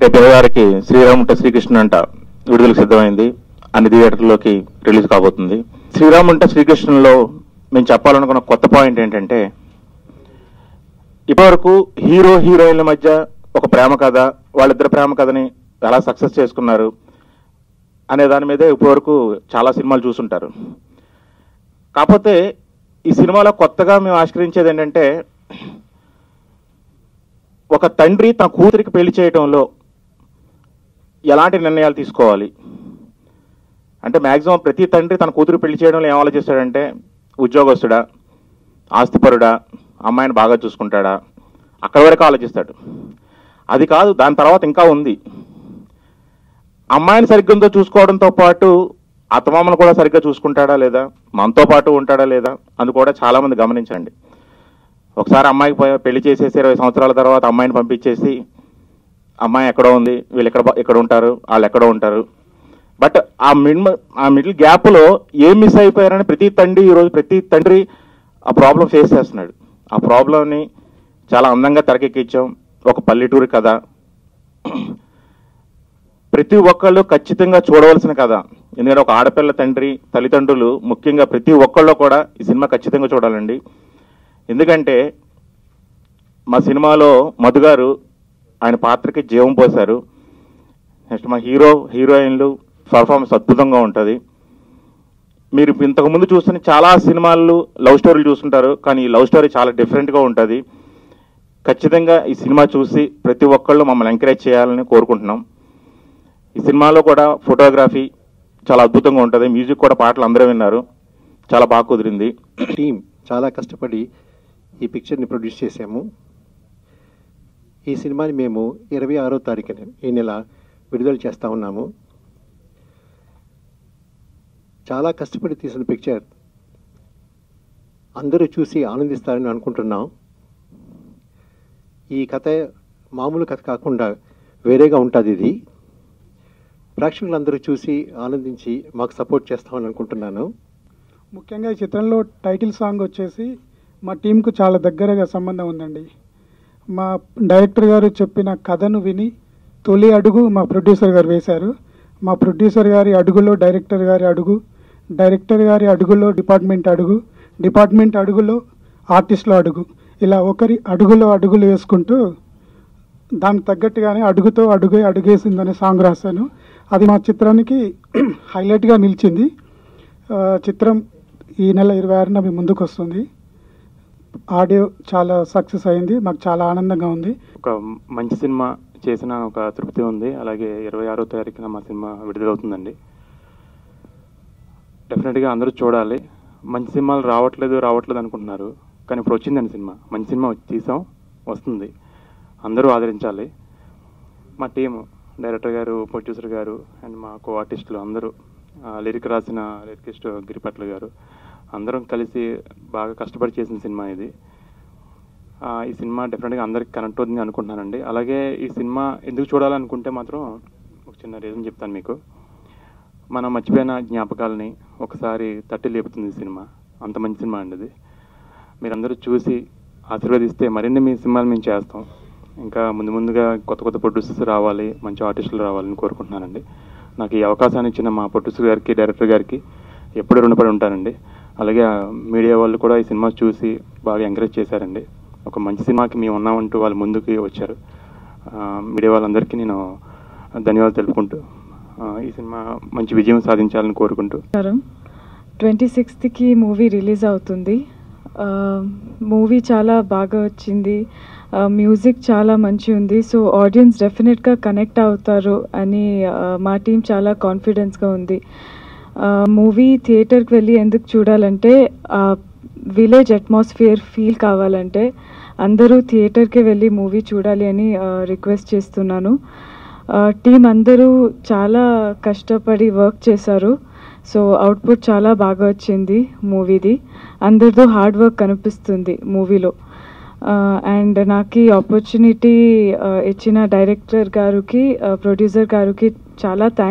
రేపు ఇరవై ఆరుకి శ్రీరాముంట శ్రీకృష్ణ అంట విడుదలకు సిద్ధమైంది అన్ని థియేటర్లోకి రిలీజ్ కాబోతుంది శ్రీరాముంట శ్రీకృష్ణలో మేము చెప్పాలనుకున్న కొత్త పాయింట్ ఏంటంటే ఇప్పటివరకు హీరో హీరోయిన్ల మధ్య ఒక ప్రేమ కథ వాళ్ళిద్దరు ప్రేమ కథని ఎలా సక్సెస్ చేసుకున్నారు అనే దాని మీదే ఇప్పటివరకు చాలా సినిమాలు చూసుంటారు కాకపోతే ఈ సినిమాలో కొత్తగా మేము ఆవిష్కరించేది ఏంటంటే ఒక తండ్రి తన కూతురికి పెళ్లి చేయడంలో ఎలాంటి నిర్ణయాలు తీసుకోవాలి అంటే మాక్సిమం ప్రతి తండ్రి తన కూతురు పెళ్లి చేయడంలో ఏం ఆలోచిస్తాడంటే ఉద్యోగస్తుడా ఆస్తిపరుడా అమ్మాయిని బాగా చూసుకుంటాడా అక్కడి వరకు ఆలోచిస్తాడు అది కాదు దాని తర్వాత ఇంకా ఉంది అమ్మాయిని సరిగ్గా చూసుకోవడంతో పాటు అత్తమామను కూడా సరిగ్గా చూసుకుంటాడా లేదా మనతో పాటు ఉంటాడా లేదా అది కూడా చాలా మంది గమనించండి ఒకసారి అమ్మాయికి పోయి- పెళ్లి చేసేసి ఇరవై సంవత్సరాల తర్వాత అమ్మాయిని పంపించేసి అమ్మాయి ఎక్కడో ఉంది వీళ్ళు ఎక్కడ బ- ఎక్కడ ఉంటారు వాళ్ళు ఎక్కడో ఉంటారు బట్ ఆ మిడ్ ఆ మిడిల్ గ్యాప్ లో ఏం మిస్ అయిపోయారని ప్రతి తండ్రి ఈరోజు ప్రతి తండ్రి ఆ ప్రాబ్లం ఫేస్ చేస్తున్నాడు ఆ ప్రాబ్లంని చాలా అందంగా తెరకెక్కించాం ఒక పల్లెటూరి కథ ప్రతి ఒక్కళ్ళు ఖచ్చితంగా చూడవలసిన కథ ఎందుకంటే ఒక ఆడపిల్ల తండ్రి తల్లిదండ్రులు ముఖ్యంగా ప్రతి ఒక్కళ్ళు కూడా ఈ సినిమా ఖచ్చితంగా చూడాలండి ఎందుకంటే మా సినిమాలో మధు గారు ఆయన పాత్రకి జీవం పోశారు నెక్స్ట్ మా హీరో హీరోయిన్లు పర్ఫార్మెన్స్ అద్భుతంగా ఉంటుంది మీరు ఇంతకుముందు చూస్తున్న చాలా సినిమాలు లవ్ స్టోరీలు చూస్తుంటారు కానీ ఈ లవ్ స్టోరీ చాలా డిఫరెంట్గా ఉంటుంది ఖచ్చితంగా ఈ సినిమా చూసి ప్రతి ఒక్కళ్ళు మమ్మల్ని ఎంకరేజ్ చేయాలని కోరుకుంటున్నాం ఈ సినిమాలో కూడా ఫోటోగ్రఫీ చాలా అద్భుతంగా ఉంటుంది మ్యూజిక్ కూడా పాటలు అందరూ విన్నారు చాలా బాగా కుదిరింది టీం చాలా కష్టపడి ఈ పిక్చర్ని ప్రొడ్యూస్ చేశాము ఈ సినిమాని మేము ఇరవై ఆరో తారీఖున ఈ నెల విడుదల చేస్తూ ఉన్నాము చాలా కష్టపడి తీసిన పిక్చర్ అందరూ చూసి ఆనందిస్తారని అనుకుంటున్నాం ఈ కథ మామూలు కథ కాకుండా వేరేగా ఉంటుంది ఇది ప్రేక్షకులందరూ చూసి ఆనందించి మాకు సపోర్ట్ చేస్తామని అనుకుంటున్నాను ముఖ్యంగా ఈ చిత్రంలో టైటిల్ సాంగ్ వచ్చేసి మా టీంకు చాలా దగ్గరగా సంబంధం ఉందండి మా డైరెక్టర్ గారు చెప్పిన కథను విని తొలి అడుగు మా ప్రొడ్యూసర్ గారు వేశారు మా ప్రొడ్యూసర్ గారి అడుగులో డైరెక్టర్ గారి అడుగు డైరెక్టర్ గారి అడుగులో డిపార్ట్మెంట్ అడుగు డిపార్ట్మెంట్ అడుగులో ఆర్టిస్ట్లో అడుగు ఇలా ఒకరి అడుగులో అడుగులు వేసుకుంటూ దానికి తగ్గట్టుగానే అడుగుతో అడుగే అడుగేసిందనే సాంగ్ రాశాను అది మా చిత్రానికి హైలైట్గా నిలిచింది ఆ, చిత్రం ఈ నెల ఇరవై ఆరున మీ ముందుకు వస్తుంది ఆడియో చాలా సక్సెస్ అయింది మాకు చాలా ఆనందంగా ఉంది ఒక మంచి సినిమా చేసిన ఒక తృప్తి ఉంది అలాగే ఇరవై ఆరో తారీఖున మా సినిమా విడుదలవుతుందండి డెఫినెట్గా అందరూ చూడాలి మంచి సినిమాలు రావట్లేదు రావట్లేదు అనుకుంటున్నారు కానీ ఇప్పుడు వచ్చిందండి సినిమా మంచి సినిమా వచ్చి- తీసాం వస్తుంది అందరూ ఆదరించాలి మా టీము డైరెక్టర్ గారు ప్రొడ్యూసర్ గారు అండ్ మా కో ఆర్టిస్టులు అందరూ ఆ, లిరిక్ రాసిన లిరికిస్ట్ గిరిపట్ల గారు అందరం కలిసి బాగా కష్టపడి చేసిన సినిమా ఇది ఆ, ఈ సినిమా డెఫినెట్గా అందరికి కనెక్ట్ అవుతుంది అనుకుంటున్నానండి అలాగే ఈ సినిమా ఎందుకు చూడాలనుకుంటే మాత్రం ఒక చిన్న రీజన్ చెప్తాను మీకు మనం మర్చిపోయిన జ్ఞాపకాలని ఒకసారి తట్టి లేపుతుంది ఈ సినిమా అంత మంచి సినిమా అండి ఇది మీరందరూ చూసి ఆశీర్వదిస్తే మరిన్ని మీ సినిమాలు మేము చేస్తాం ఇంకా ముందు ముందుగా కొత్త కొత్త ప్రొడ్యూసర్స్ రావాలి మంచి ఆర్టిస్టులు రావాలని కోరుకుంటున్నానండి నాకు ఈ అవకాశాన్ని ఇచ్చిన మా ప్రొడ్యూసర్ గారికి డైరెక్టర్ గారికి ఎప్పుడు రుణపడి ఉంటానండి అలాగే ఆ మీడియా వాళ్ళు కూడా ఈ సినిమా చూసి బాగా ఎంకరేజ్ చేశారండి ఒక మంచి సినిమాకి మేము ఉన్నామంటూ వాళ్ళు ముందుకు వచ్చారు ఆ, మీడియా వాళ్ళందరికీ నేను ధన్యవాదాలు తెలుపుకుంటూ ఆ, ఈ సినిమా మంచి విజయం సాధించాలని కోరుకుంటూ నమస్కారం ట్వంటీ సిక్స్త్కి మూవీ రిలీజ్ అవుతుంది మూవీ చాలా బాగా వచ్చింది మ్యూజిక్ చాలా మంచి ఉంది సో ఆడియన్స్ డెఫినెట్గా కనెక్ట్ అవుతారు అని ఆ, మా టీం చాలా కాన్ఫిడెన్స్గా ఉంది మూవీ థియేటర్కి వెళ్ళి ఎందుకు చూడాలంటే విలేజ్ అట్మాస్ఫియర్ ఫీల్ కావాలంటే అందరూ థియేటర్కి వెళ్ళి మూవీ చూడాలి అని రిక్వెస్ట్ చేస్తున్నాను టీం అందరూ చాలా కష్టపడి వర్క్ చేశారు సో అవుట్పుట్ చాలా బాగా వచ్చింది మూవీది అందరితో హార్డ్ వర్క్ కనిపిస్తుంది మూవీలో అండ్ నాకు ఈ ఆపర్చునిటీ ఇచ్చిన డైరెక్టర్ గారికి ప్రొడ్యూసర్ గారికి చాలా థ్యాంక్స్